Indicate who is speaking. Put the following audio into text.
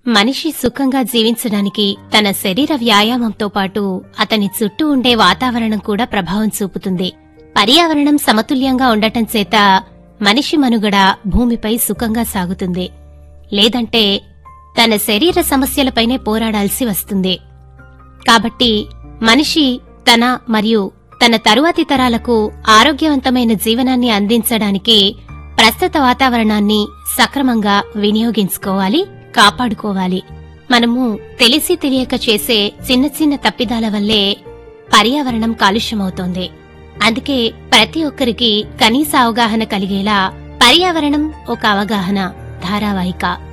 Speaker 1: మనిషి సుఖంగా జీవించడానికి తన శరీర వ్యాయామంతో పాటు అతని చుట్టూ ఉండే వాతావరణం కూడా ప్రభావం చూపుతుంది పర్యావరణం సమతుల్యంగా ఉండటం చేత మనిషి మనుగడ భూమిపై సుఖంగా సాగుతుంది లేదంటే తన శరీర సమస్యలపైనే పోరాడాల్సి వస్తుంది కాబట్టి మనిషి తన మరియు తన తరువాతి తరాలకు ఆరోగ్యవంతమైన జీవనాన్ని అందించడానికి ప్రస్తుత వాతావరణాన్ని సక్రమంగా వినియోగించుకోవాలి కాపాడుకోవాలి మనము తెలిసి తెలియక చేసే చిన్న చిన్న తప్పిదాల వల్లే పర్యావరణం కాలుష్యమవుతోంది అందుకే ప్రతి ఒక్కరికి కనీస అవగాహన కలిగేలా పర్యావరణం ఒక అవగాహన ధారావాహిక